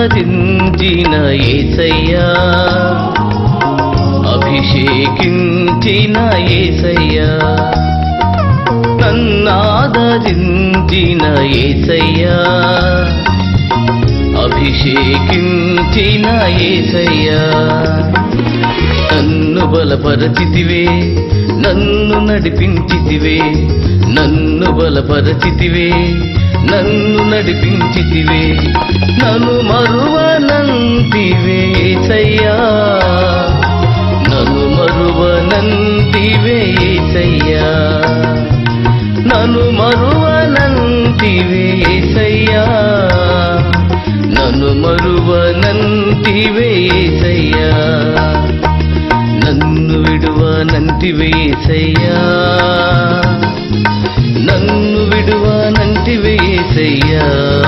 నన్నాదరించిన ఏసయ్యా అభిషేకించిన ఏసయ్యా నన్నాదరించిన ఏసయ్యా అభిషేకించిన ఏసయ్యా నన్ను బలపరచితివే నన్ను నడిపించితివే నన్ను బలపరచితివే నన్ను నడిపించితివే నన్ను మరువనంతివే ఏసయ్యా నన్ను మరువనంతివే ఏసయ్యా నన్ను మరువనంతివే ఏసయ్యా నన్ను మరువనంతివే ఏసయ్యా నన్ను విడువనంటివే ఏసయ్యా నన్ను విడువనంటివే ఏసయ్యా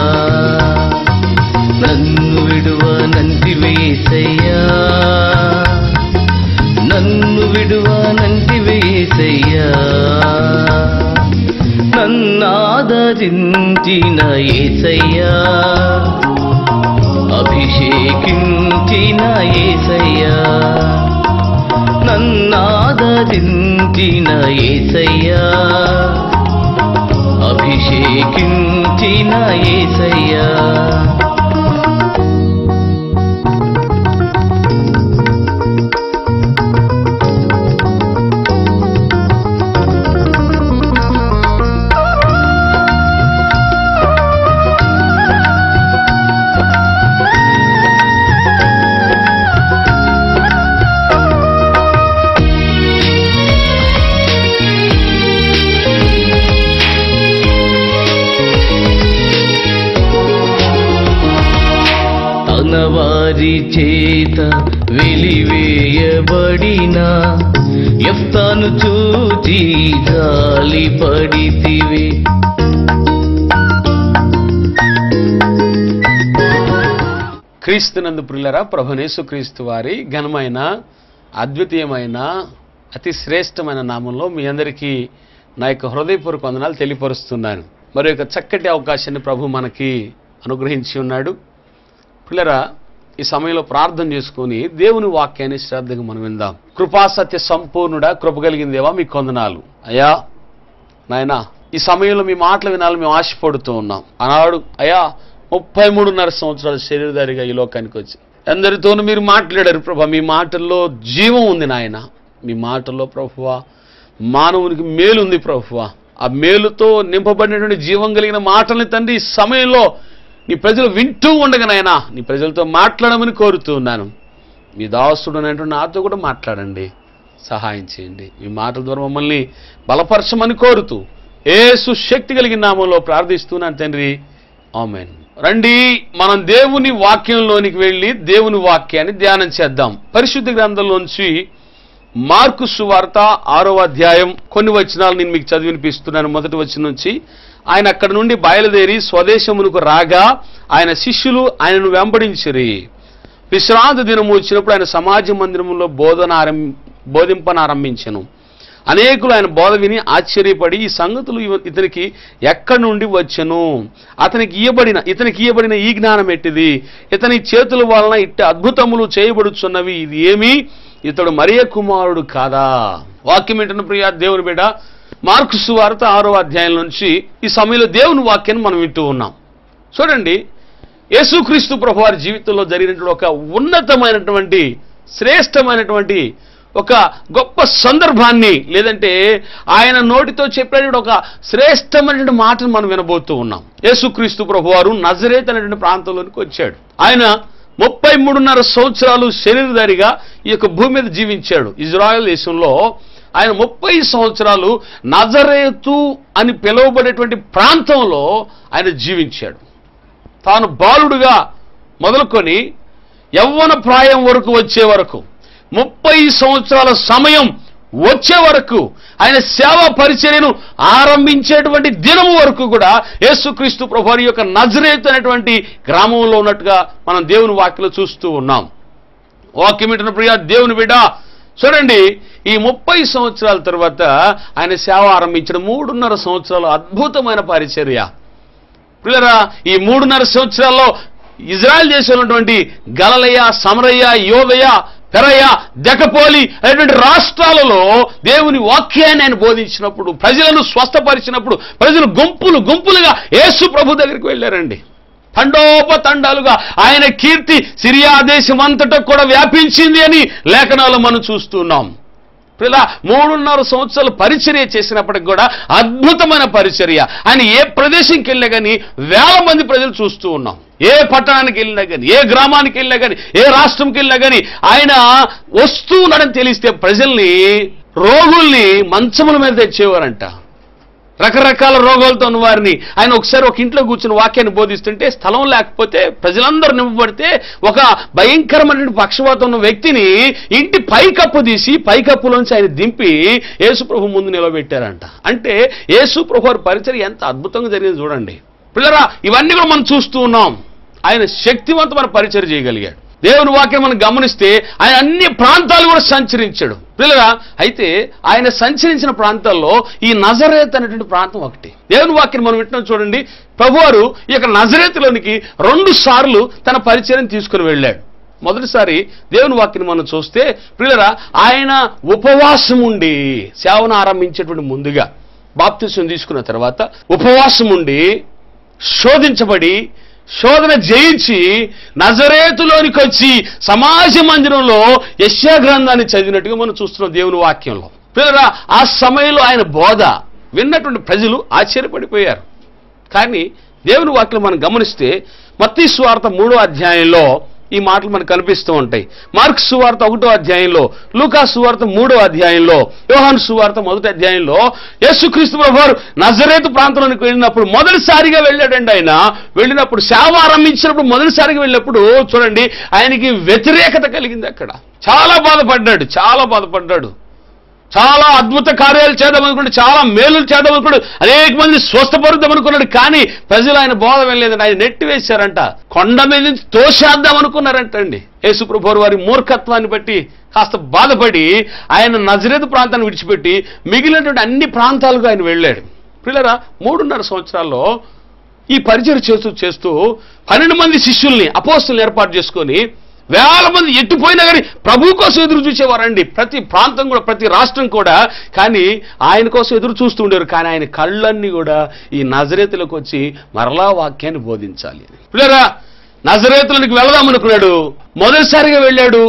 నన్ను విడువనంటివే ఏసయ్యా నన్ను విడువనంటివే ఏసయ్యా నన్నాదరించిన ఏసయ్యా అభిషేకించిన ఏసయ్యా నన్నాదరించిన ఏసయ్యా అభిషేకించిన ఏసయ్యా తన వారి చేత వెలివేయబడిన ఎఫ్తాను చూచి జాలి పడితివి క్రీస్తునందు ప్రియులరా ప్రభునేసు క్రీస్తు వారి ఘనమైన అద్వితీయమైన అతి శ్రేష్టమైన నామంలో మీ అందరికీ నా యొక్క హృదయపూర్వక వందనాలు తెలియపరుస్తున్నాను మరి యొక్క చక్కటి అవకాశాన్ని ప్రభు మనకి అనుగ్రహించి ఉన్నాడు పిల్లరా ఈ సమయంలో ప్రార్థన చేసుకొని దేవుని వాక్యాన్ని శ్రద్ధగా మనం విందాం కృపాసత్య సంపూర్ణుడా కృప కలిగిందేవా మీ కొందనాలు అయ్యా నాయనా ఈ సమయంలో మీ మాటలు వినాలని మేము ఆశపడుతూ ఉన్నాం ఆనాడు అయ్యా ముప్పై మూడున్నర సంవత్సరాలు శరీరధారిగా ఈ లోకానికి వచ్చి అందరితోనూ మీరు మాట్లాడారు ప్రభా మీ మాటల్లో జీవం ఉంది నాయన మీ మాటల్లో ప్రభువా మానవునికి మేలు ఉంది ప్రభువా ఆ మేలుతో నింపబడినటువంటి జీవం కలిగిన మాటల్ని తండ్రి ఈ సమయంలో నీ ప్రజలు వింటూ ఉండగా నాయనా నీ ప్రజలతో మాట్లాడమని కోరుతూ ఉన్నాను మీ దాసుడు అనేటువంటి నాతో కూడా మాట్లాడండి సహాయం చేయండి మీ మాటల ద్వారా మమ్మల్ని బలపరచమని కోరుతూ ఏసు శక్తి కలిగిన నామంలో ప్రార్థిస్తున్నాను తండ్రి ఆమెన్ రండి మనం దేవుని వాక్యంలోనికి వెళ్ళి దేవుని వాక్యాన్ని ధ్యానం చేద్దాం పరిశుద్ధ గ్రంథంలోంచి మార్కు సువార్త ఆరో అధ్యాయం కొన్ని వచనాలు నేను మీకు చదివి వినిపిస్తున్నాను మొదటి వచనం నుంచి ఆయన అక్కడ నుండి బయలుదేరి స్వదేశమునకు రాగా ఆయన శిష్యులు ఆయనను వెంబడించిరి విశ్రాంతి దినము వచ్చినప్పుడు ఆయన సమాజ మందిరంలో బోధన ఆరం బోధింపనారంభించెను అనేకులు ఆయన బోధ విని ఆశ్చర్యపడి ఈ సంగతులు ఇవ- ఇతనికి ఎక్కడి నుండి వచ్చెను అతనికి ఇయ్యబడిన ఇతనికి ఇయ్యబడిన ఈ జ్ఞానం ఎట్టిది ఇతని చేతుల వలన ఇట్టి అద్భుతములు చేయబడుచున్నవి ఇది ఏమి ఇతడు మరియ కుమారుడు కాదా వాక్యం ఏంటన్న ప్రియ దేవుని బిడ్డ మార్క్సు వార్త ఆరో అధ్యాయం నుంచి ఈ సమయంలో దేవుని వాక్యాన్ని మనం వింటూ ఉన్నాం చూడండి యేసుక్రీస్తు ప్రభు వారి జీవితంలో జరిగినటువంటి ఒక ఉన్నతమైనటువంటి శ్రేష్టమైనటువంటి ఒక గొప్ప సందర్భాన్ని లేదంటే ఆయన నోటితో చెప్పినటువంటి ఒక శ్రేష్టమైనటువంటి మాటను మనం వినబోతూ ఉన్నాం యేసుక్రీస్తు ప్రభు వారు నజరేత్ అనేటువంటి ప్రాంతంలోనికి వచ్చాడు ఆయన ముప్పై మూడున్నర సంవత్సరాలు శరీరధారిగా ఈ యొక్క భూమి మీద జీవించాడు ఇజ్రాయెల్ దేశంలో ఆయన ముప్పై సంవత్సరాలు నజరేతు అని పిలువబడేటువంటి ప్రాంతంలో ఆయన జీవించాడు తాను బాలుడుగా మొదలుకొని యవ్వన ప్రాయం వరకు వచ్చే వరకు ముప్పై సంవత్సరాల సమయం వచ్చే వరకు ఆయన సేవా పరిచర్యను ఆరంభించేటువంటి దినం వరకు కూడా యేసుక్రీస్తు ప్రభు యొక్క నజరేత్ అనేటువంటి గ్రామంలో ఉన్నట్టుగా మనం దేవుని వాక్యలో చూస్తూ ఉన్నాం వాక్యం ఏంటన్న ప్రియ దేవుని బిడ్డ చూడండి ఈ ముప్పై సంవత్సరాల తర్వాత ఆయన సేవ ఆరంభించిన మూడున్నర సంవత్సరాలు అద్భుతమైన పరిచర్య పిల్లరా ఈ మూడున్నర సంవత్సరాల్లో ఇజ్రాయెల్ దేశంలో ఉన్నటువంటి గలలయ సమరయ్య యోదయ పెరయ దెకపోలి అనేటువంటి రాష్ట్రాలలో దేవుని వాక్యాన్ని ఆయన బోధించినప్పుడు ప్రజలను స్వస్థపరిచినప్పుడు ప్రజలు గుంపులు గుంపులుగా యేసు ప్రభు దగ్గరికి వెళ్ళారండి తండోపతండాలుగా ఆయన కీర్తి సిరియా దేశం అంతటా కూడా వ్యాపించింది అని లేఖనాలు మనం చూస్తున్నాం ఇలా మూడున్నర సంవత్సరాలు పరిచర్య చేసినప్పటికి కూడా అద్భుతమైన పరిచర్య ఆయన ఏ ప్రదేశంకి వెళ్ళినా కానీ వేల మంది ప్రజలు చూస్తూ ఉన్నాం ఏ పట్టణానికి వెళ్ళినా కానీ ఏ గ్రామానికి వెళ్ళినా కానీ ఏ రాష్ట్రంకి వెళ్ళినా కానీ ఆయన వస్తూ ఉన్నాడని తెలిస్తే ప్రజల్ని రోగుల్ని మంచముల మీద తెచ్చేవారంట రకరకాల రోగాలతో ఉన్న వారిని ఆయన ఒకసారి ఒక ఇంట్లో కూర్చుని వాక్యాన్ని బోధిస్తుంటే స్థలం లేకపోతే ప్రజలందరూ నింపబడితే ఒక భయంకరమైన పక్షవాతం ఉన్న వ్యక్తిని ఇంటి పైకప్పు తీసి పైకప్పులోంచి ఆయన దింపి యేసుప్రభు ముందు నిలబెట్టారంట అంటే యేసుప్రభు వారి పరిచయం ఎంత అద్భుతంగా జరిగింది చూడండి పిల్లరా ఇవన్నీ కూడా మనం చూస్తూ ఉన్నాం ఆయన శక్తివంతమైన పరిచయం చేయగలిగాడు దేవుని వాక్యం మనం గమనిస్తే ఆయన అన్ని ప్రాంతాలు కూడా సంచరించాడు పిల్లరా అయితే ఆయన సంచరించిన ప్రాంతాల్లో ఈ నజరేత్ అనేటువంటి ప్రాంతం ఒకటి దేవుని వాక్యం మనం వింటున్నాం చూడండి ప్రభువారు ఈ యొక్క నజరేతులోనికి రెండు సార్లు తన పరిచయం తీసుకుని వెళ్ళాడు మొదటిసారి దేవుని వాక్యం మనం చూస్తే పిల్లరా ఆయన ఉపవాసం ఉండి సేవను ఆరంభించేటువంటి ముందుగా బాప్తిసం తీసుకున్న తర్వాత ఉపవాసం ఉండి శోధించబడి శోధన జయించి నజరేతులోనికి వచ్చి సమాజ మందిరంలో యశ్యా గ్రంథాన్ని చదివినట్టుగా మనం చూస్తున్నాం దేవుని వాక్యంలో పిల్లరా ఆ సమయంలో ఆయన బోధ విన్నటువంటి ప్రజలు ఆశ్చర్యపడిపోయారు కానీ దేవుని వాక్యం మనం గమనిస్తే మత్తీ సువార్త మూడో అధ్యాయంలో ఈ మాటలు మనకు కనిపిస్తూ ఉంటాయి మార్క్ సువార్త ఒకటో అధ్యాయంలో లూకా సువార్త మూడో అధ్యాయంలో యోహాన్ సువార్త మొదటి అధ్యాయంలో యేసుక్రీస్తు ప్రభు వారు నజరేతు ప్రాంతంలోనికి వెళ్ళినప్పుడు మొదటిసారిగా వెళ్ళాడండి ఆయన వెళ్ళినప్పుడు సేవ ఆరంభించినప్పుడు మొదటిసారిగా వెళ్ళినప్పుడు చూడండి ఆయనకి వ్యతిరేకత కలిగింది అక్కడ చాలా బాధపడ్డాడు చాలా బాధపడ్డాడు చాలా అద్భుత కార్యాలు చేద్దాం అనుకున్నాడు చాలా మేలులు చేద్దాం అనుకున్నాడు అనేక మంది స్వస్థపరుద్దాం అనుకున్నాడు కానీ ప్రజలు ఆయన బోధ వెళ్ళలేదండి ఆయన నెట్టి వేశారంట కొండ మీద నుంచి తోసేద్దాం అనుకున్నారంట అండి యేసుప్రభు వారి మూర్ఖత్వాన్ని బట్టి కాస్త బాధపడి ఆయన నజరేతు ప్రాంతాన్ని విడిచిపెట్టి మిగిలినటువంటి అన్ని ప్రాంతాలకు ఆయన వెళ్ళాడు పిల్లరా మూడున్నర సంవత్సరాల్లో ఈ పరిచయం చేస్తూ చేస్తూ పన్నెండు మంది శిష్యుల్ని అపోస్తుల్ని ఏర్పాటు చేసుకొని వేల మంది ఎట్టిపోయినా కానీ ప్రభు కోసం ఎదురు చూసేవారండి ప్రతి ప్రాంతం కూడా ప్రతి రాష్ట్రం కూడా కానీ ఆయన కోసం ఎదురు చూస్తూ ఉండేవారు కానీ ఆయన కళ్ళన్నీ కూడా ఈ నజరేతులకు వచ్చి మరలా వాక్యాన్ని బోధించాలి అని పిల్లరా నజరేతులకు వెళదాం అనుకున్నాడు మొదటిసారిగా వెళ్ళాడు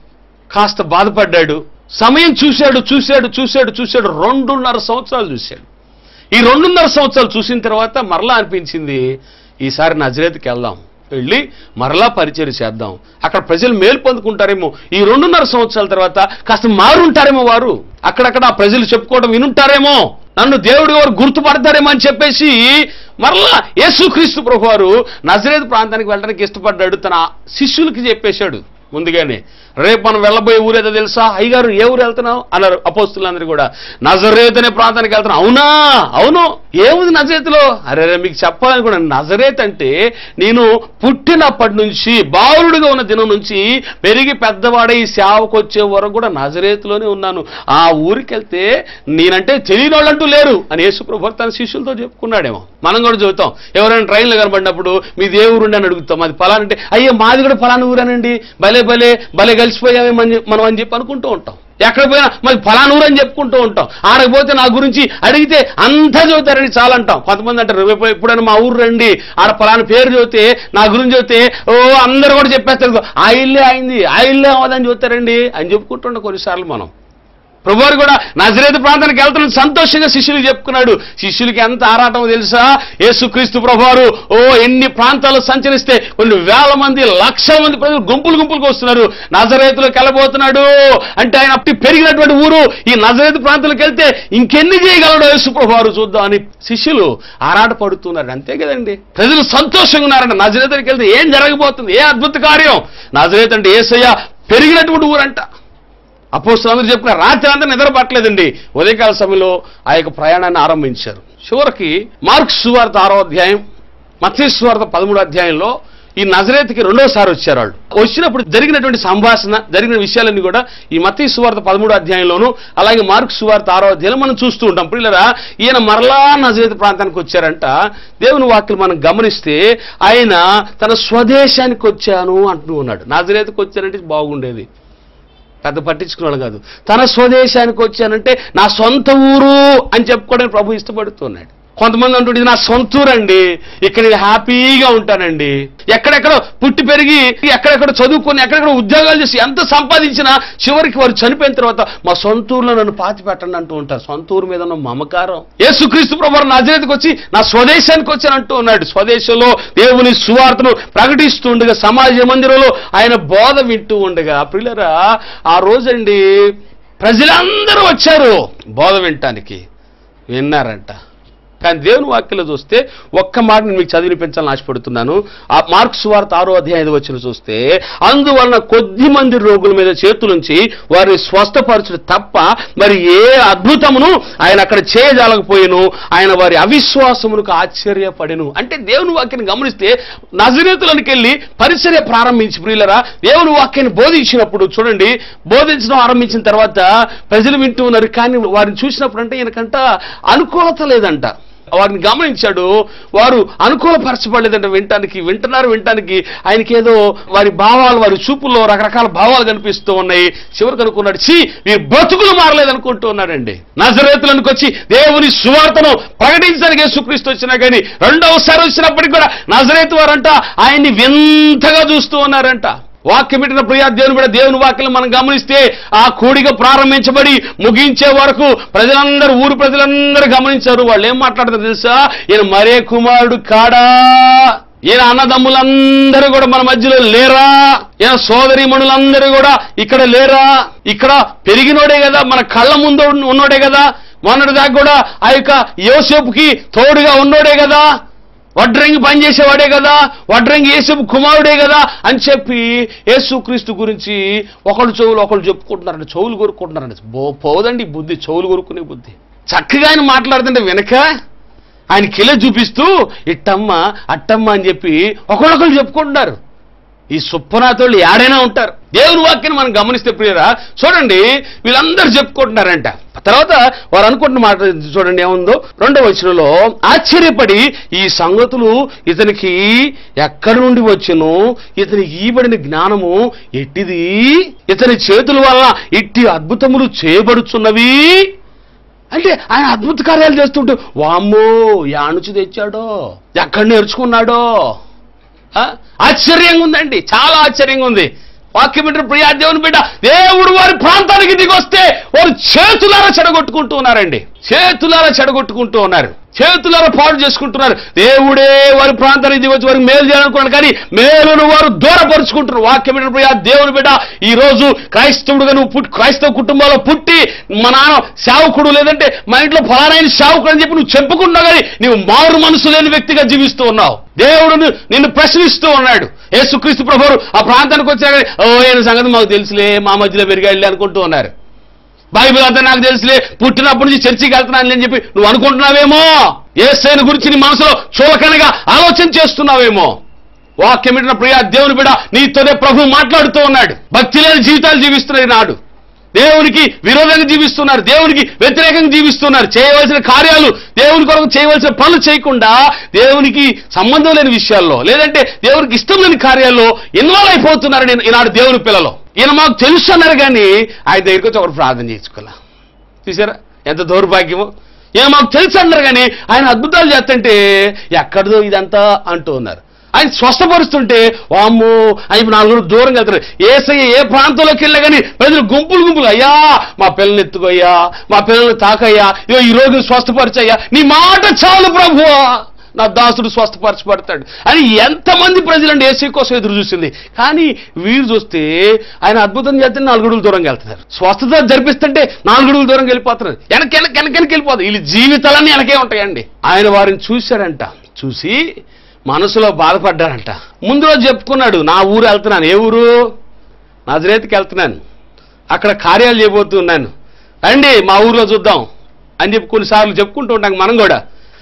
కాస్త బాధపడ్డాడు సమయం చూశాడు చూశాడు చూశాడు చూశాడు రెండున్నర సంవత్సరాలు చూశాడు ఈ రెండున్నర సంవత్సరాలు చూసిన తర్వాత మరలా అనిపించింది ఈసారి నజరేత్కి వెళ్దాం వెళ్ళి మరలా పరిచయం చేద్దాం అక్కడ ప్రజలు మేలు పొందుకుంటారేమో ఈ రెండున్నర సంవత్సరాల తర్వాత కాస్త మారుంటారేమో వారు అక్కడక్కడ ఆ ప్రజలు చెప్పుకోవడం వినుంటారేమో నన్ను దేవుడు వారు గుర్తుపడతారేమో అని చెప్పేసి మరలా యేసుక్రీస్తు ప్రభు వారు నజరేత్ ప్రాంతానికి వెళ్ళడానికి ఇష్టపడ్డాడు తన శిష్యులకి చెప్పేశాడు ముందుగానే రేపు మనం వెళ్ళబోయే ఊరేదో తెలుసా అయ్యగారు ఏ ఊరు వెళ్తున్నావు అన్నారు అపోస్తులందరూ కూడా నజరేత్ అనే ప్రాంతానికి వెళ్తున్నాం అవునా అవును ఏముంది నజరేత్లో అరే అరే మీకు చెప్పాలని కూడా నజరేత్ అంటే నేను పుట్టినప్పటి నుంచి బాలుడిగా ఉన్న దినం నుంచి పెరిగి పెద్దవాడే ఈ సేవకు వచ్చే వరకు కూడా నజరేత్లోనే ఉన్నాను ఆ ఊరికి వెళ్తే నేనంటే తెలియని వాళ్ళంటూ లేరు అని యేసుప్రభు తన శిష్యులతో చెప్పుకున్నాడేమో మనం కూడా చెబుతాం ఎవరైనా ట్రైన్లో కనబడినప్పుడు మీ ఏ ఊరుండి అని అడుగుతాం అది ఫలానా అంటే అయ్యో మాది కూడా ఫలానా ఊరేనండి భలే భలే భలే కలిసిపోయామే మన మనం అని చెప్పి అనుకుంటూ ఉంటాం ఎక్కడ పోయినా మరి ఫలానా ఊరు అని చెప్పుకుంటూ ఉంటాం ఆడకపోతే నా గురించి అడిగితే అంతా చదువుతారని చాలా అంటాం కొంతమంది అంటారు రేపు ఎప్పుడైనా మా ఊరు రండి ఆడ ఫలానా పేరు చదివితే నా గురించి చెబితే ఓ అందరు కూడా చెప్పేస్తారు ఆ ఇల్లే అయింది ఆ ఇల్లే అవ్వదని చెబుతారండి అని చెప్పుకుంటుండే కొన్నిసార్లు మనం ప్రభువారు కూడా నజరేతు ప్రాంతానికి వెళ్తున్న సంతోషంగా శిష్యులకు చెప్పుకున్నాడు శిష్యులకి ఎంత ఆరాటం తెలుసా యేసుక్రీస్తు ప్రభువారు ఓ ఎన్ని ప్రాంతాలు సంచరిస్తే కొన్ని వేల మంది లక్షల మంది ప్రజలు గుంపులు గుంపులుగా వస్తున్నారు నజరేతులోకి వెళ్ళబోతున్నాడు అంటే ఆయన అప్పటి పెరిగినటువంటి ఊరు ఈ నజరేతు ప్రాంతాలకు వెళ్తే ఇంకెన్ని చేయగలడు యేసు ప్రభువారు చూద్దాం అని శిష్యులు ఆరాట పడుతున్నారు అంతే కదండి ప్రజలు సంతోషంగా ఉన్నారంట నజరేతులకు వెళ్తే ఏం జరగబోతుంది ఏ అద్భుత కార్యం నజరేత్ అంటే ఏసయ్య పెరిగినటువంటి ఊరంట అపోస్తులందరూ చెప్పిన రాత్రి అంతా నిద్ర పట్టలేదండి ఉదయకాల సమయంలో ఆ యొక్క ప్రయాణాన్ని ఆరంభించారు చివరికి మార్క్స్ సువార్త ఆరో అధ్యాయం మత్స్య సువార్త పదమూడు అధ్యాయంలో ఈ నజరేత్కి రెండోసారి వచ్చారు వాళ్ళు వచ్చినప్పుడు జరిగినటువంటి సంభాషణ జరిగిన విషయాలన్నీ కూడా ఈ మతీ సువార్త పదమూడో అధ్యాయంలోను అలాగే మార్క్ సువార్త ఆరో అధ్యాయంలో మనం చూస్తూ ఉంటాం పిల్లరా ఈయన మరలా నజరేత్ ప్రాంతానికి వచ్చారంట దేవుని వాక్యలు మనం గమనిస్తే ఆయన తన స్వదేశానికి వచ్చాను అంటూ ఉన్నాడు నజరేత్కి వచ్చానంటే బాగుండేది పెద్ద పట్టించుకున్నాడు కాదు తన స్వదేశానికి వచ్చానంటే నా సొంత ఊరు అని చెప్పుకోవడానికి ప్రభు ఇష్టపడుతున్నాడు కొంతమంది అంటుండే "ఇది నా సొంత ఊరు అండి ఇక్కడ నేను హ్యాపీగా ఉంటానండి ఎక్కడెక్కడో పుట్టి పెరిగి ఎక్కడెక్కడ చదువుకొని ఎక్కడెక్కడ ఉద్యోగాలు చేసి ఎంత సంపాదించినా చివరికి వారు చనిపోయిన తర్వాత మా సొంత ఊర్లో నన్ను పాతి పెట్టండి అంటూ ఉంటారు సొంత ఊరు మీద ఉన్న మమకారం యేసుక్రీస్తు ప్రభు నజరేతికి వచ్చి నా స్వదేశానికి వచ్చానంటూ ఉన్నాడు స్వదేశంలో దేవుని సువార్తను ప్రకటిస్తుండగా సమాజ మందిరంలో ఆయన బోధ వింటూ ఉండగా పిల్లరా ఆ రోజండి ప్రజలందరూ వచ్చారు బోధ వినటానికి విన్నారంట కానీ దేవుని వాక్యలో చూస్తే ఒక్క మాట నేను మీకు చదివినిపించాలని ఆశపడుతున్నాను ఆ మార్క్స్ వార్త ఆరో అధ్యాయం వచ్చిన చూస్తే అందువలన కొద్ది మంది రోగుల మీద చేతులుంచి వారిని స్వస్థపరచుడు తప్ప మరి ఏ అద్భుతమును ఆయన అక్కడ చేయజాలకపోయాను ఆయన వారి అవిశ్వాసములకు ఆశ్చర్యపడెను అంటే దేవుని వాక్యాన్ని గమనిస్తే నజరేతులకు వెళ్ళి పరిచర్య ప్రారంభించి ప్రియులరా దేవుని వాక్యాన్ని బోధించినప్పుడు చూడండి బోధించడం ఆరంభించిన తర్వాత ప్రజలు వింటూ ఉన్నారు కానీ వారిని చూసినప్పుడు అంటే ఈయనకంట అనుకూలత లేదంట వారిని గమనించాడు వారు అనుకూలపరచబడలేదంట వినటానికి వింటున్నారు వినటానికి ఆయనకి ఏదో వారి భావాలు వారి చూపుల్లో రకరకాల భావాలు కనిపిస్తూ ఉన్నాయి చివరికి అనుకున్నాడు ఛీ వీరు బ్రతుకులు మారలేదు అనుకుంటూ ఉన్నాడండి నజరేతులకు వచ్చి దేవుని సువార్తను ప్రకటించడానికి యేసుక్రీస్తు వచ్చినా కానీ రెండవసారి వచ్చినప్పటికి కూడా నజరేతు వారంట ఆయన్ని వింతగా చూస్తూ ఉన్నారంట వాక్యం పెట్టిన ప్రియా దేవుని బిడ్డ దేవుని వాక్యం మనం గమనిస్తే ఆ కూడిక ప్రారంభించబడి ముగించే వరకు ప్రజలందరూ ఊరు ప్రజలందరూ గమనించారు వాళ్ళు ఏం మాట్లాడతారు తెలుసా ఈయన మరే కుమారుడు కాడా ఈయన అన్నదమ్ములందరూ కూడా మన మధ్యలో లేరా ఈయన సోదరి మణులందరూ కూడా ఇక్కడ లేరా ఇక్కడ పెరిగినోడే కదా మన కళ్ళ ముందు ఉన్నోడే కదా మొన్నటి దాకా కూడా ఆ యొక్క యోసేపుకి తోడుగా ఉన్నోడే కదా వడ్రంగి పనిచేసేవాడే కదా వడ్రంగి యేసు కుమారుడే కదా అని చెప్పి యేసుక్రీస్తు గురించి ఒకళ్ళు చెవులు ఒకళ్ళు చెప్పుకుంటున్నారండి చెవులు కొరుక్కుంటున్నారండి బో పోదండి ఈ బుద్ధి చెవులు కొరుక్కునే బుద్ధి చక్కగా ఆయన మాట్లాడుతుంటే వెనక ఆయన కిలో చూపిస్తూ ఇట్టమ్మ అట్టమ్మ అని చెప్పి ఒకళ్ళొకళ్ళు చెప్పుకుంటున్నారు ఈ సుప్పనాథోళ్ళు ఏడైనా ఉంటారు దేవుని వాక్యాన్ని మనం గమనిస్తే ప్రియరా చూడండి వీళ్ళందరూ చెప్పుకుంటున్నారంట తర్వాత వారు అనుకుంటున్న మాట చూడండి ఏముందో రెండవ వచనంలో ఆశ్చర్యపడి ఈ సంగతులు ఇతనికి ఎక్కడి నుండి వచ్చును ఇతనికి ఈబడిన జ్ఞానము ఎట్టిది ఇతని చేతుల వల్ల ఇట్టి అద్భుతములు చేయబడుచున్నవి అంటే ఆయన అద్భుత కార్యాలు చేస్తుంటే వామ్మో యానుచి తెచ్చాడో ఎక్కడ నేర్చుకున్నాడో ఆ? ఆశ్చర్యంగా ఉందండి చాలా ఆశ్చర్యంగా ఉంది వాక్యం బిడ్డ ప్రియా దేవుని బిడ్డ దేవుడు వారి ప్రాంతానికి దిగి వస్తే వారు చేతులారా చెడగొట్టుకుంటూ ఉన్నారండి చేతులారా చెడగొట్టుకుంటూ ఉన్నారు చేతులారా పాడు చేసుకుంటున్నారు దేవుడే వారి ప్రాంతానికి దిగి వచ్చి వారికి మేలు చేయాలనుకున్నాడు కానీ మేలును వారు దూరపరుచుకుంటున్నారు వాక్యం బిడ్డ ప్రియా దేవుని బిడ్డ ఈ రోజు క్రైస్తవుడుగా నువ్వు పుట్టి క్రైస్తవ కుటుంబంలో పుట్టి మా నాన్న సేవకుడు లేదంటే మా ఇంట్లో ఫలానైన సేవకుడు అని చెప్పి నువ్వు చెప్పుకున్నావు కానీ నువ్వు మారు మనసు లేని వ్యక్తిగా జీవిస్తూ ఉన్నావు దేవుడు ని- నిన్ను ప్రశ్నిస్తూ ఉన్నాడు యేసుక్రీస్తు ప్రభువు ఆ ప్రాంతానికి వచ్చాక ఓ ఆయన సంగతి మాకు తెలుసులే మా మధ్యలో పెరిగాళ్ళే అనుకుంటూ ఉన్నారు బైబిల్ అంతా నాకు తెలుసులే పుట్టినప్పటి నుంచి చర్చికి వెళ్తున్నాను అని చెప్పి నువ్వు అనుకుంటున్నావేమో ఏసైన గురించి నీ మనసులో చులకనగా ఆలోచన చేస్తున్నావేమో వాక్యం పెట్టిన ప్రియా దేవుని బిడ నీతోనే ప్రభు మాట్లాడుతూ ఉన్నాడు భక్తి లేని జీవితాలు జీవిస్తున్నారు నాడు దేవునికి విరోధంగా జీవిస్తున్నారు దేవునికి వ్యతిరేకంగా జీవిస్తున్నారు చేయవలసిన కార్యాలు దేవుని కొరకు చేయవలసిన పనులు చేయకుండా దేవునికి సంబంధం లేని విషయాల్లో లేదంటే దేవునికి ఇష్టం లేని కార్యాల్లో ఇన్వాల్వ్ అయిపోతున్నారు ఈనాడు దేవుని పిల్లలు ఈయన మాకు తెలుసు అన్నారు కానీ ఆయన దగ్గరికి వచ్చి ఒకటి ప్రార్థన చేసుకోవాలా చూసారా ఎంత దౌర్భాగ్యమో ఈయన మాకు తెలుసు అన్నారు కానీ ఆయన అద్భుతాలు చేస్తుంటే ఎక్కడిదో ఇదంతా అంటూ ఉన్నారు ఆయన స్వస్థపరుస్తుంటే వామ్మో అని చెప్పి నాలుగు రోజులు దూరంగా వెళ్తారు ఏసయ్య ఏ ప్రాంతంలోకి వెళ్ళా కానీ ప్రజలు గుంపులు గుంపులు అయ్యా మా పిల్లల్ని ఎత్తుకోయ్యా మా పిల్లల్ని తాకయ్యా ఇగో ఈ రోజు స్వస్థపరచయ్యా నీ మాట చాలు ప్రభువా నా దాసుడు స్వస్థపరచబడతాడు అని ఎంతమంది ప్రజలండి ఏసీ కోసం ఎదురు చూసింది కానీ వీరు చూస్తే ఆయన అద్భుతం చేస్తే నాలుగుడులు దూరంగా వెళ్తున్నారు స్వస్థత జరిపిస్తుంటే నాలుగుడులు దూరంగా వెళ్ళిపోతున్నారు వెనక వెనక వెనక వెనక వెళ్ళిపోతుంది వీళ్ళు జీవితాలన్నీ వెనకే ఉంటాయండి ఆయన వారిని చూశాడంట చూసి మనసులో బాధపడ్డాడంట ముందు రోజు చెప్పుకున్నాడు నా ఊరు వెళ్తున్నాను ఏ ఊరు నజరేతికి వెళ్తున్నాను అక్కడ కార్యాలు చేయబోతున్నాను రండి మా ఊర్లో చూద్దాం అని చెప్పి కొన్నిసార్లు చెప్పుకుంటూ ఉంటాం మనం కూడా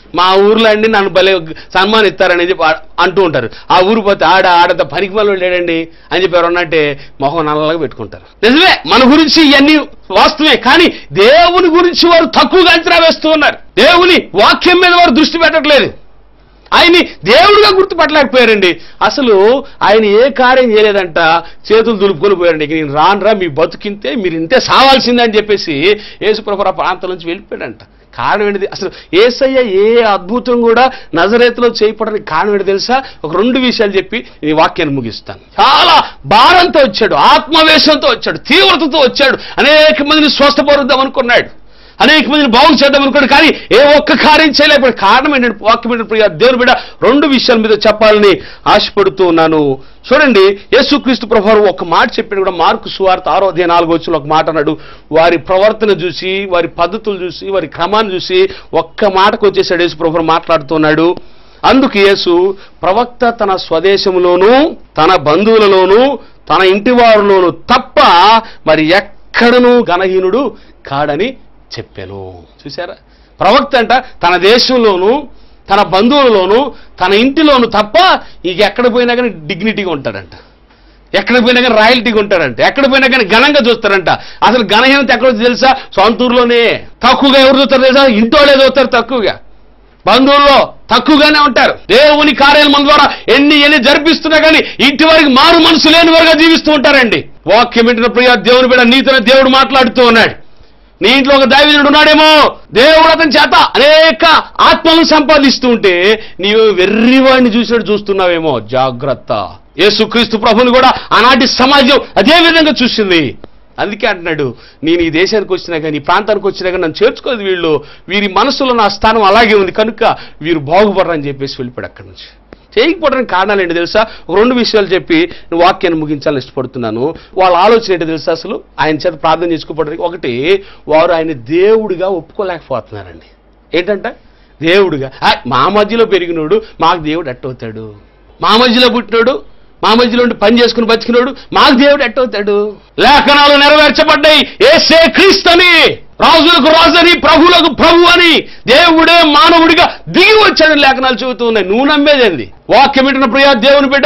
మా ఊర్లో అండి నన్ను భలే సన్మానిస్తారని చెప్పి ఆ- అంటూ ఉంటారు ఆ ఊరు పోతే ఆడ ఆడంత పనికి వాళ్ళు లేడండి అని చెప్పి ఎవరన్నంటే మొహం నల్లగా పెట్టుకుంటారు నిజమే మన గురించి ఇవన్నీ వాస్తవే కానీ దేవుని గురించి వారు తక్కువగా అంచనా వేస్తూ ఉన్నారు దేవుని వాక్యం మీద వారు దృష్టి పెట్టట్లేదు ఆయన్ని దేవుడిగా గుర్తుపట్టలేకపోయారండి అసలు ఆయన ఏ కార్యం చేయలేదంట చేతులు దులుపుకొని పోయారండి ఇక నేను రానురా మీ బతుకింతే మీరు ఇంతే సావాల్సిందే అని చెప్పేసి యేసుప్రభు ఆ ప్రాంతం నుంచి వెళ్ళిపోయాడంట కారణం ఏంటిది అసలు ఏసయ్య ఏ అద్భుతం కూడా నజరేతులో చేయపడడానికి కారణం ఏంటి తెలుసా ఒక రెండు విషయాలు చెప్పి ఈ వాక్యాన్ని ముగిస్తాను చాలా భారంతో వచ్చాడు ఆత్మవేశంతో వచ్చాడు తీవ్రతతో వచ్చాడు అనేక మందిని స్వస్థపరుద్దాం అనుకున్నాడు అనేక మందిని బాగు చేద్దాం అనుకోండి కానీ ఏ ఒక్క కార్యం చేయలేకపోయాడు కారణం ఏంటంటే వాక్యం ఏంటంటే ప్రియ దేవుని బిడ్డ రెండు విషయాల మీద చెప్పాలని ఆశపడుతూ ఉన్నాను చూడండి యేసుక్రీస్తు ప్రభు ఒక మాట చెప్పాడు కూడా మార్కు సువార్త ఆరో అధ్యాయ నాలుగో వచ్చిన ఒక మాట అన్నాడు వారి ప్రవర్తన చూసి వారి పద్ధతులు చూసి వారి క్రమాన్ని చూసి ఒక్క మాటకు వచ్చేసాడు యేసు ప్రభు మాట్లాడుతున్నాడు అందుకు యేసు ప్రవక్త తన స్వదేశంలోనూ తన బంధువులలోనూ తన ఇంటి వారిలోనూ తప్ప మరి ఎక్కడనూ గణహీనుడు కాడని చెప్పాను చూసారా ప్రవక్త అంట తన దేశంలోనూ తన బంధువులలోనూ తన ఇంటిలోనూ తప్ప ఇక ఎక్కడ పోయినా కానీ డిగ్నిటీగా ఉంటాడంట ఎక్కడ పోయినా కానీ రాయల్టీగా ఉంటాడంట ఎక్కడ పోయినా కానీ ఘనంగా చూస్తారంట అసలు ఘనహీనత ఎక్కడ వచ్చి తెలుసా సొంత ఊర్లోనే తక్కువగా ఎవరు చూస్తారు తెలుసా ఇంటోళ్ళే చూస్తారు తక్కువగా బంధువుల్లో తక్కువగానే ఉంటారు దేవుని కార్యాలు మన ద్వారా ఎన్ని ఎన్ని జరిపిస్తున్నా కానీ ఇంటి వారికి మారు మనసు లేని వారుగా జీవిస్తూ ఉంటారండి వాక్యం వింటున్న ప్రియ దేవుని బిడ్డ నీతోనే దేవుడు మాట్లాడుతూ ఉన్నాడు నీ ఇంట్లో ఒక దైవజనుడు ఉన్నాడేమో దేవుడు అతని చేత అనేక ఆత్మలను సంపాదిస్తూ ఉంటే నీవు వెర్రివాడిని చూసినట్టు చూస్తున్నావేమో జాగ్రత్త యేసుక్రీస్తు ప్రభుని కూడా ఆనాటి సమాజం అదే విధంగా చూసింది అందుకే అంటున్నాడు నేను ఈ దేశానికి వచ్చినా కానీ ఈ ప్రాంతానికి వచ్చినా కానీ నన్ను చేర్చుకోదు వీళ్ళు వీరి మనసులో నా స్థానం అలాగే ఉంది కనుక వీరు బాగుపడరని చెప్పేసి వెళ్ళిపోయాడు అక్కడి నుంచి చేయకపోవడానికి కారణాలు ఏంటి తెలుసా ఒక రెండు విషయాలు చెప్పి నేను వాక్యాన్ని ముగించాలని ఇష్టపడుతున్నాను వాళ్ళ ఆలోచన ఏంటి తెలుసా అసలు ఆయన చేత ప్రార్థన చేసుకోవడానికి ఒకటి వారు ఆయన దేవుడిగా ఒప్పుకోలేకపోతున్నారండి ఏంటంట దేవుడిగా ఆ, మా మధ్యలో పెరిగినోడు మాకు దేవుడు ఎట్టవుతాడు మా మధ్యలో పుట్టినోడు మా మధ్యలో ఉండి పని చేసుకుని బతికినోడు మాకు దేవుడు ఎట్టవుతాడు లేఖనాలు నెరవేర్చబడ్డాయి ఏసే క్రీస్తని రాజులకు రాజని ప్రభువులకు ప్రభు అని దేవుడే మానవుడిగా దిగి వచ్చాడని లేఖనాలు చెబుతూ ఉన్నాయి నువ్వు నమ్మేదేంది వాక్యం వింటున్న ప్రియా దేవుని బిడ్డ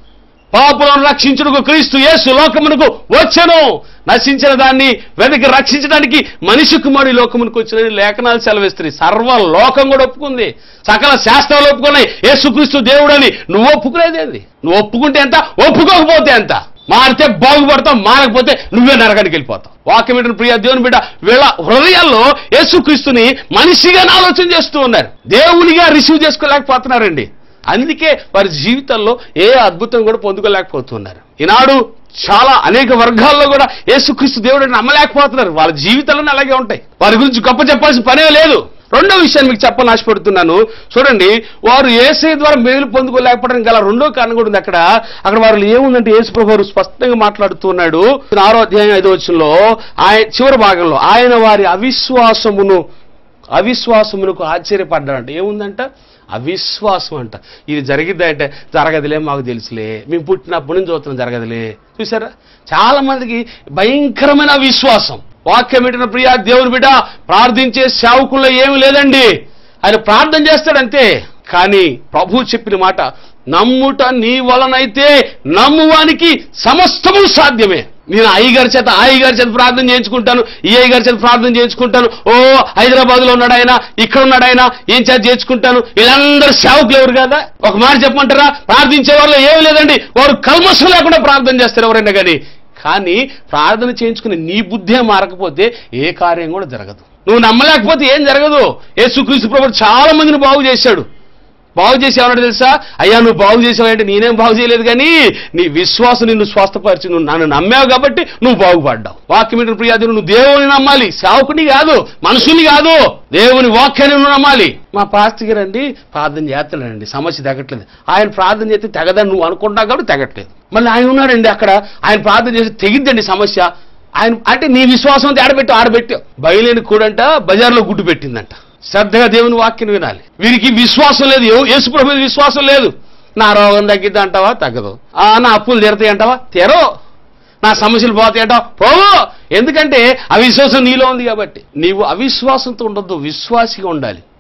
పాపులను రక్షించుటకు క్రీస్తు యేసు లోకమునకు వచ్చెను నశించిన దాన్ని వెనక్కి రక్షించడానికి మనిషి కుమారుడు ఈ లోకమునకు వచ్చినని లేఖనాలు సెలవిస్తున్నాయి సర్వ లోకం కూడా ఒప్పుకుంది సకల శాస్త్రాలు ఒప్పుకున్నాయి యేసుక్రీస్తు దేవుడని నువ్వు ఒప్పుకునేదేంది నువ్వు ఒప్పుకుంటే ఎంత ఒప్పుకోకపోతే ఎంత మారితే బాగుపడతావు మారకపోతే నువ్వే నరకానికి వెళ్ళిపోతావు వాక్యం ఏంటంటే ప్రియ దేవుని బిడ్డ వీళ్ళ హృదయాల్లో యేసుక్రీస్తుని మనిషిగా ఆలోచన చేస్తూ ఉన్నారు దేవునిగా రిసీవ్ చేసుకోలేకపోతున్నారండి అందుకే వారి జీవితంలో ఏ అద్భుతం కూడా పొందుకోలేకపోతున్నారు ఈనాడు చాలా అనేక వర్గాల్లో కూడా యేసుక్రీస్తు దేవుడిని నమ్మలేకపోతున్నారు వాళ్ళ జీవితాలన్నీ అలాగే ఉంటాయి వారి గురించి గొప్ప చెప్పాల్సిన పనే లేదు రెండో విషయాన్ని మీకు చెప్పాలని ఆశపడుతున్నాను చూడండి వారు ఏసై ద్వారా మేలు పొందుకోలేకపోవడానికి గల రెండో కారణం కూడా ఉంది అక్కడ అక్కడ వారు ఏముందంటే యేసు ప్రభు వారు స్పష్టంగా మాట్లాడుతున్నాడు ఆరో అధ్యాయం ఐదో వచ్చంలో ఆయన చివరి భాగంలో ఆయన వారి అవిశ్వాసమును అవిశ్వాసమునకు ఆశ్చర్యపడ్డాడంట ఏముందంట అవిశ్వాసం అంట ఇది జరిగిద్దా అంటే జరగదులే మాకు తెలుసులే మేము పుట్టినప్పటి నుంచి చూస్తున్నాం జరగదులే చూసారా చాలా మందికి భయంకరమైన అవిశ్వాసం వాక్యం పెట్టిన ప్రియా దేవుని బిడ్డ ప్రార్థించే సేవకుల్లో ఏమీ లేదండి ఆయన ప్రార్థన చేస్తాడంతే కానీ ప్రభు చెప్పిన మాట నమ్ముట నీ వలనైతే నమ్మువానికి సమస్తము సాధ్యమే నేను అయ్యగారి చేత అయ్యగారి చేత ప్రార్థన చేయించుకుంటాను ఈ అయ్యగారి చేత ప్రార్థన చేయించుకుంటాను ఓ హైదరాబాద్ లో ఉన్నాడు ఆయన ఇక్కడ ఉన్నాడు ఆయన ఏం చేత చేయించుకుంటాను వీళ్ళందరూ సేవకులు ఎవరు కదా ఒక మాట చెప్పమంటారా ప్రార్థించే వాళ్ళు ఏమి లేదండి వారు కల్మషం లేకుండా ప్రార్థన చేస్తారు ఎవరైనా కానీ కానీ ప్రార్థన చేయించుకుని నీ బుద్ధే మారకపోతే ఏ కార్యం కూడా జరగదు నువ్వు నమ్మలేకపోతే ఏం జరగదు యేసుక్రీస్తు ప్రభు చాలా మందిని బాగు చేశాడు బాగు చేసేవాడు తెలుసా అయ్యా నువ్వు బాగు చేసావంటే నేనేం బాగు చేయలేదు కానీ నీ విశ్వాసం నిన్ను స్వస్థపరిచి నువ్వు నన్ను నమ్మావు కాబట్టి నువ్వు బాగుపడ్డావు వాక్యం ఏంటంటే ప్రియాది నువ్వు దేవుని నమ్మాలి సేవకుని కాదు మనుషుని కాదు దేవుని వాక్యాన్ని నువ్వు నమ్మాలి మా పాస్టర్ గారు అండి ప్రార్థన చేస్తాడండి సమస్య తగ్గట్లేదు ఆయన ప్రార్థన చేస్తే తెగదని నువ్వు అనుకుంటున్నావు కాబట్టి తెగట్లేదు మళ్ళీ ఆయన ఉన్నాడండి అక్కడ ఆయన ప్రార్థన చేస్తే తెగిద్దండి సమస్య ఆయన అంటే నీ విశ్వాసం అంతా ఆడబెట్టి ఆడబెట్టావు బయలేని కూడంట బజార్లో గుడ్డు పెట్టిందంట శ్రద్ధగా దేవుని వాక్యం వినాలి వీరికి విశ్వాసం లేదు ఏ- యేసుప్రభు మీద విశ్వాసం లేదు నా రోగం తగ్గిద్ది అంటావా తగ్గదు ఆ నా అప్పులు తీరతాయి అంటావా తెరో నా సమస్యలు పోతాయి అంటావా పోవు ఎందుకంటే అవిశ్వాసం నీలో ఉంది కాబట్టి నీవు అవిశ్వాసంతో ఉండొద్దు విశ్వాసిగా ఉండాలి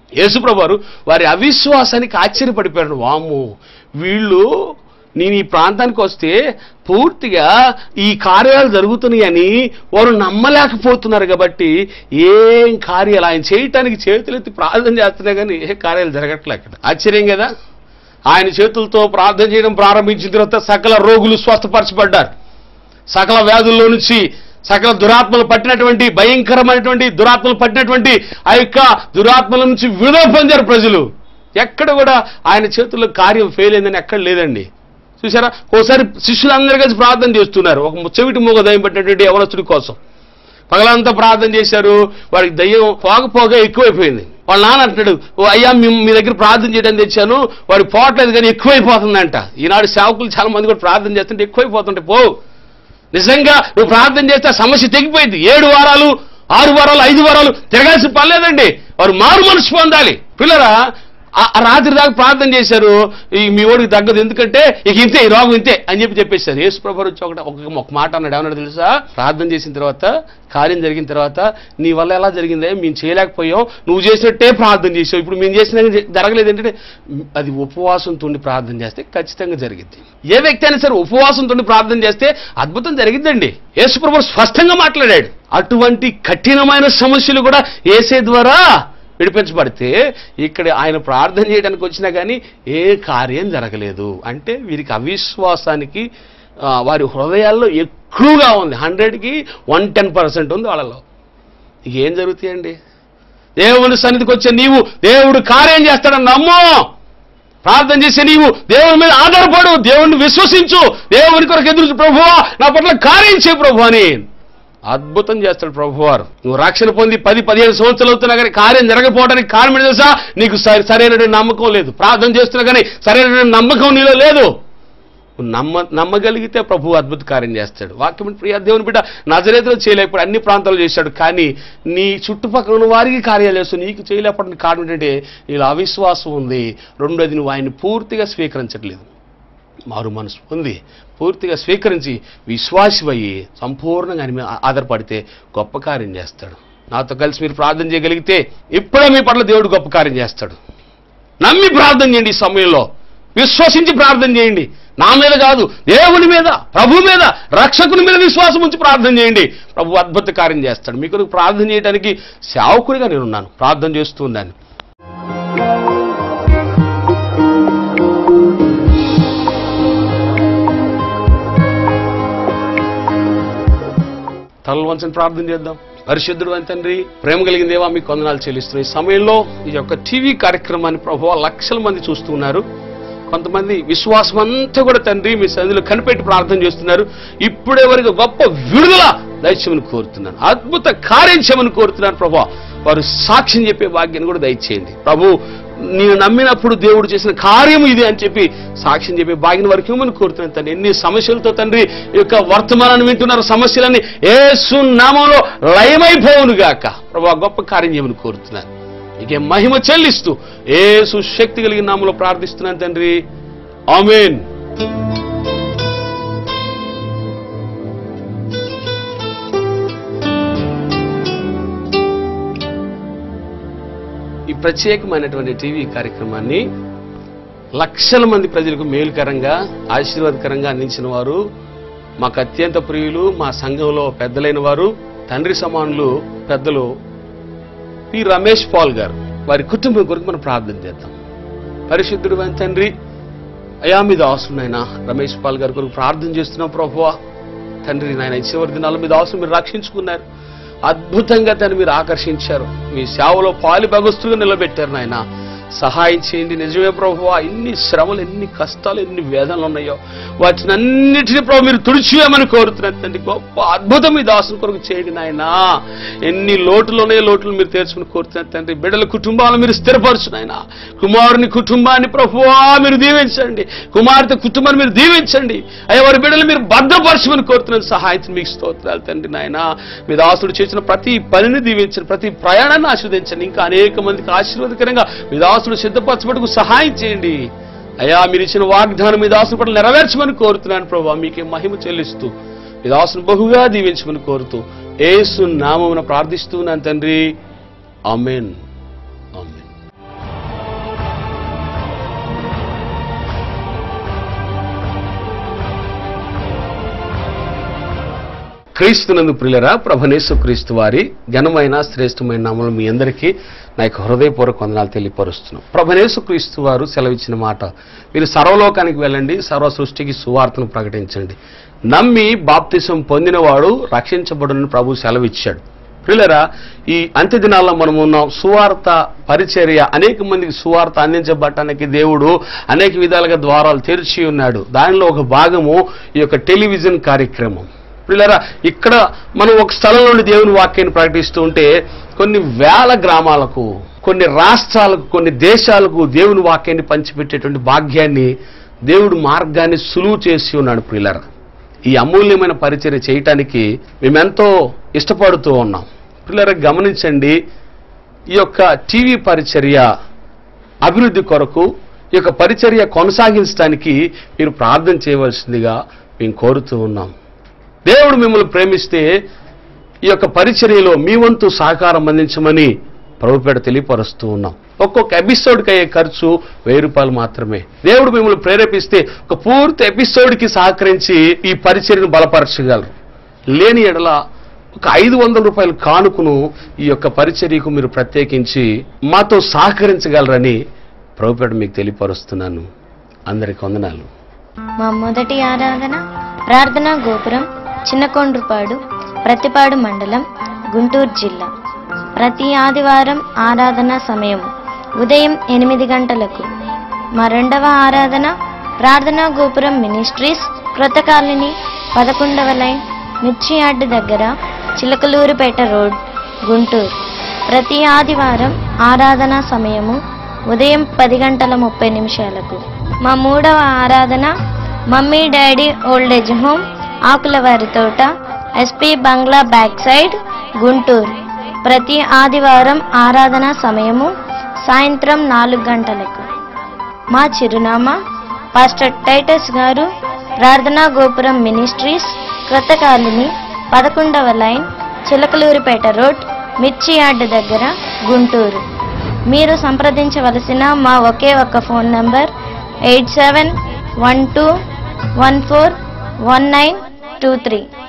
యేసుప్రభు వారు వారి అవిశ్వాసానికి ఆశ్చర్యపడిపోయాడు వాము వీళ్ళు నేను ఈ ప్రాంతానికి వస్తే పూర్తిగా ఈ కార్యాలు జరుగుతున్నాయని వారు నమ్మలేకపోతున్నారు కాబట్టి ఏం కార్యాలు ఆయన చేయటానికి చేతులెత్తి ప్రార్థన చేస్తున్నా కానీ ఏ కార్యాలు జరగట్లే అక్కడ ఆశ్చర్యం కదా ఆయన చేతులతో ప్రార్థన చేయడం ప్రారంభించిన తర్వాత సకల రోగులు స్వస్థపరచబడ్డారు సకల వ్యాధుల్లో నుంచి సకల దురాత్మలు పట్టినటువంటి భయంకరమైనటువంటి దురాత్మలు పట్టినటువంటి ఆ యొక్క దురాత్మల నుంచి విడుదల పొందారు ప్రజలు ఎక్కడ కూడా ఆయన చేతుల్లో కార్యం ఫెయిల్ అయిందని ఎక్కడ లేదండి చూసారా ఓసారి శిష్యులందరూ కలిసి ప్రార్థన చేస్తున్నారు ఒక చెవిటి మూగ దయ్యం పట్టినటువంటి యవనస్తుడి కోసం పగలంతా ప్రార్థన చేశారు వాడికి దయ్యం పోగ పోగ ఎక్కువైపోయింది వాళ్ళ నాన్న అంటాడు ఓ అయ్యా మీ- మీ దగ్గర ప్రార్థన చేయడానికి తెచ్చాను వాడికి పోవట్లేదు కానీ ఎక్కువైపోతుందంట ఈనాడు సేవకులు చాలా మంది కూడా ప్రార్థన చేస్తుంటే ఎక్కువైపోతుంటే పో నిజంగా నువ్వు ప్రార్థన చేస్తే ఆ సమస్య తెగిపోయింది ఏడు వారాలు ఆరు వారాలు ఐదు వారాలు తిరగాల్సిన పర్లేదండి వారు మారు మనసు పొందాలి పిల్లరా ఆ ఆ రాత్రి దాకా ప్రార్థన చేశారు ఈ మీ ఓడికి తగ్గదు ఎందుకంటే ఇక ఇంతే ఈ రోగం ఇంతే అని చెప్పి చెప్పేశారు యేసు ప్రభు వచ్చి ఒకటి ఒక ఒక మాట అన్నాడు ఏమన్నాడు తెలుసా ప్రార్థన చేసిన తర్వాత కార్యం జరిగిన తర్వాత నీ వల్ల ఎలా జరిగిందే మేము చేయలేకపోయాం నువ్వు చేసినట్టే ప్రార్థన చేసావు ఇప్పుడు మేము చేసిన జరగలేదు ఏంటంటే అది ఉపవాసంతో ఉండి ప్రార్థన చేస్తే ఖచ్చితంగా జరిగింది ఏ వ్యక్తి అయినా సరే ఉపవాసంతో ఉండి ప్రార్థన చేస్తే అద్భుతం జరిగిందండి యేసుప్రభు స్పష్టంగా మాట్లాడాడు అటువంటి కఠినమైన సమస్యలు కూడా ఏసే ద్వారా విడిపించబడితే ఇక్కడ ఆయన ప్రార్థన చేయడానికి వచ్చినా కానీ ఏ కార్యం జరగలేదు అంటే వీరికి అవిశ్వాసానికి ఆ, వారి హృదయాల్లో ఎక్కువగా ఉంది హండ్రెడ్కి వన్ టెన్ పర్సెంట్ ఉంది వాళ్ళలో ఇక ఏం జరుగుతాయండి దేవుని సన్నిధికి వచ్చే నీవు దేవుడు కార్యం చేస్తాడని నమ్ము ప్రార్థన చేసే నీవు దేవుని మీద ఆధారపడు దేవుణ్ణి విశ్వసించు దేవుని కొరకు ఎదురు ప్రభువా నా పట్ల కార్యం చేయ ప్రభు అని అద్భుతం చేస్తాడు ప్రభువారు నువ్వు రక్షణ పొంది పది పదిహేను సంవత్సరాలు అవుతున్నా కానీ కార్యం జరగకపోవడానికి కారణం ఏంటో తెలుసా నీకు సరి- సరైనటువంటి నమ్మకం లేదు ప్రార్థన చేస్తున్నా కానీ సరైనటువంటి నమ్మకం నీలో లేదు నువ్వు నమ్మ నమ్మగలిగితే ప్రభు అద్భుత కార్యం చేస్తాడు వాక్యం ప్రియ దేవుని బిడ్డ నజరేతులో చేయలేకపోయాడు అన్ని ప్రాంతాలు చేశాడు కానీ నీ చుట్టుపక్కల ఉన్న వారికి కార్యాలు చేస్తూ నీకు చేయలేకపోవడానికి కారణం ఏంటంటే నీలో అవిశ్వాసం ఉంది రెండోది నువ్వు ఆయన్ని పూర్తిగా స్వీకరించట్లేదు మారు మనసు పొంది పూర్తిగా స్వీకరించి విశ్వాసమయ్యి సంపూర్ణంగా ఆయన మీద ఆధారపడితే గొప్ప కార్యం చేస్తాడు నాతో కలిసి మీరు ప్రార్థన చేయగలిగితే ఇప్పుడే మీ పట్ల దేవుడు గొప్ప కార్యం చేస్తాడు నమ్మి ప్రార్థన చేయండి ఈ సమయంలో విశ్వసించి ప్రార్థన చేయండి నా మీద కాదు దేవుని మీద ప్రభు మీద రక్షకుని మీద విశ్వాసం ఉంచి ప్రార్థన చేయండి ప్రభు అద్భుత కార్యం చేస్తాడు మీ కొరకు ప్రార్థన చేయడానికి సేవకుడిగా నేనున్నాను ప్రార్థన చేస్తూ ఉన్నాను తలలు వంచని ప్రార్థన చేద్దాం పరిశుద్ధుడు అని తండ్రి ప్రేమ కలిగిన దేవా మీకు వందనాలు చెల్లిస్తున్నాయి ఈ సమయంలో ఈ యొక్క టీవీ కార్యక్రమాన్ని ప్రభు లక్షల మంది చూస్తున్నారు కొంతమంది విశ్వాసం అంతా కూడా తండ్రి మీ సన్నిధిలో కనిపెట్టి ప్రార్థన చేస్తున్నారు ఇప్పుడే వరకు గొప్ప విడుదల దయచేయమని కోరుతున్నాను అద్భుత కార్యం చేయమని కోరుతున్నాను ప్రభు వారు సాక్ష్యం చెప్పే భాగ్యాన్ని కూడా దయచేయండి ప్రభు నేను నమ్మినప్పుడు దేవుడు చేసిన కార్యం ఇది అని చెప్పి సాక్ష్యం చెప్పే భాగ్యం వరకు ఇవ్వమని కోరుతున్నాను తండ్రి ఎన్ని సమస్యలతో తండ్రి ఈ యొక్క వర్తమానాన్ని వింటున్నారు సమస్యలన్నీ ఏసు నామంలో లయమైపోవును గాక ప్రభు ఆ గొప్ప కార్యం చేయమని కోరుతున్నాను ఇక మహిమ చెల్లిస్తూ ఏసు శక్తి కలిగిన నామంలో ప్రార్థిస్తున్నాను తండ్రి ఆమెన్ ఈ ప్రత్యేకమైనటువంటి టీవీ కార్యక్రమాన్ని లక్షల మంది ప్రజలకు మేలుకరంగా ఆశీర్వాదకరంగా అందించిన వారు మాకు అత్యంత ప్రియులు మా సంఘంలో పెద్దలైన వారు తండ్రి సమానులు పెద్దలు పి రమేష్ పాల్ గారు వారి కుటుంబం కొరకు మనం ప్రార్థన చేద్దాం పరిశుద్ధుడు అయిన తండ్రి అయా మీద అవసరం నాయన రమేష్ పాల్ గారి కొరకు ప్రార్థన చేస్తున్నాం ప్రభువా తండ్రి నాయన ఈ చివరి దినాల మీద అవసరం మీరు రక్షించుకున్నారు అద్భుతంగా తను మీరు ఆకర్షించారు మీ సేవలో పాలి భగస్తుగా నిలబెట్టారు నాయన సహాయం చేయండి నిజమే ప్రభువా ఎన్ని శ్రమలు ఎన్ని కష్టాలు ఎన్ని వేదనలు ఉన్నాయో వాటిని అన్నిటిని ప్రభు మీరు తుడిచివేయమని కోరుతున్నారు తండ్రి గొప్ప అద్భుతం మీ దాసుని కొరకు చేయండి నాయనా ఎన్ని లోటులు ఉన్నాయో లోటులు మీరు తీర్చుకుని కోరుతున్నారు తండ్రి బిడ్డల కుటుంబాలను మీరు స్థిరపరచు నాయన కుమారుని కుటుంబాన్ని ప్రభువా మీరు దీవించండి కుమార్తె కుటుంబాన్ని మీరు దీవించండి అయ్యా వారి బిడ్డలు మీరు భద్రపరచమని కోరుతున్నారు సహాయం మీకు స్తోత్రాలు తండ్రి నాయన మీ దాసుడు చేసిన ప్రతి పనిని దీవించండి ప్రతి ప్రయాణాన్ని ఆస్వాదించండి ఇంకా అనేక మందికి ఆశీర్వాదకరంగా మీ దాసుడు సిద్ధపరచబడుకు సహాయం చేయండి అయ్యా మీరు ఇచ్చిన వాగ్దానం మీ దాసుని పట్ల నెరవేర్చమని కోరుతున్నాను ప్రభావ మీకే మహిమ చెల్లిస్తూ మీ దాసును బహుగా దీవించమని కోరుతూ ఏసు నామమున ప్రార్థిస్తున్నాను తండ్రి ఆమెన్ ఆమెన్ క్రీస్తునందు ప్రియులరా ప్రభనేసు క్రీస్తు వారి ఘనమైన శ్రేష్టమైన నామలు మీ అందరికీ నా యొక్క హృదయపూర్వక వందనాలు తెలియపరుస్తున్నాం ప్రభనేసు క్రీస్తు వారు సెలవిచ్చిన మాట మీరు సర్వలోకానికి వెళ్ళండి సర్వ సృష్టికి సువార్తను ప్రకటించండి నమ్మి బాప్తిసం పొందినవాడు రక్షించబడునని ప్రభు సెలవిచ్చాడు ప్రియులరా ఈ అంత్య దినాల్లో మనం ఉన్నాం సువార్త పరిచర్య అనేక మందికి సువార్త అందించబడటానికి దేవుడు అనేక విధాలుగా ద్వారాలు తెరిచి ఉన్నాడు దానిలో ఒక భాగము ఈ యొక్క టెలివిజన్ కార్యక్రమం పిల్లరా ఇక్కడ మనం ఒక స్థలం నుండి దేవుని వాక్యాన్ని ప్రకటిస్తూ ఉంటే కొన్ని వేల గ్రామాలకు కొన్ని రాష్ట్రాలకు కొన్ని దేశాలకు దేవుని వాక్యాన్ని పంచిపెట్టేటువంటి భాగ్యాన్ని దేవుడు మార్గాన్ని సులువు చేసి ఉన్నాడు ప్రియులరా ఈ అమూల్యమైన పరిచర్య చేయటానికి మేమెంతో ఇష్టపడుతూ ఉన్నాం పిల్లరా గమనించండి ఈ యొక్క టీవీ పరిచర్య అభివృద్ధి కొరకు ఈ యొక్క పరిచర్య కొనసాగించడానికి మీరు ప్రార్థన చేయవలసిందిగా మేము కోరుతూ ఉన్నాం దేవుడు మిమ్మల్ని ప్రేమిస్తే ఈ యొక్క పరిచర్యలో మీ వంతు సహకారం అందించమని ప్రభుపేట తెలియపరుస్తూ ఉన్నాం ఒక్కొక్క ఎపిసోడ్కి అయ్యే ఖర్చు వెయ్యి రూపాయలు మాత్రమే దేవుడు మిమ్మల్ని ప్రేరేపిస్తే ఒక పూర్తి ఎపిసోడ్కి సహకరించి ఈ పరిచర్యను బలపరచగలరు లేని ఎడల ఒక ఐదు వందల రూపాయల కానుకను ఈ యొక్క పరిచర్యకు మీరు ప్రత్యేకించి మాతో సహకరించగలరని ప్రభుపేట మీకు తెలియపరుస్తున్నాను అందరికి వందనాలు మా మొదటి ఆరాధన ప్రార్థనా గోపురం చిన్నకొండ్రుపాడు ప్రతిపాడు మండలం గుంటూరు జిల్లా ప్రతి ఆదివారం ఆరాధన సమయం ఉదయం ఎనిమిది గంటలకు మా రెండవ ఆరాధన ప్రార్థనా గోపురం మినిస్ట్రీస్ క్రొత్త కాలనీ పదకొండవ లైన్ మిర్చి యార్డ్ దగ్గర చిలకలూరుపేట రోడ్ గుంటూరు ప్రతి ఆదివారం ఆరాధన సమయము ఉదయం పది గంటల ముప్పై నిమిషాలకు మా మూడవ ఆరాధన మమ్మీ డాడీ ఓల్డేజ్ హోమ్ ఆకులవారి తోట ఎస్పీ బంగ్లా బ్యాక్ సైడ్ గుంటూరు ప్రతి ఆదివారం ఆరాధన సమయము సాయంత్రం నాలుగు గంటలకు మా చిరునామా పాస్టర్ టైటస్ గారు ప్రార్థనా గోపురం మినిస్ట్రీస్ క్రొత్త కాలనీ పదకొండవ లైన్ చిలకలూరిపేట రోడ్ మిర్చి యార్డ్ దగ్గర గుంటూరు మీరు సంప్రదించవలసిన మా ఒకే ఒక్క phone number eight seven one two one four one nine two three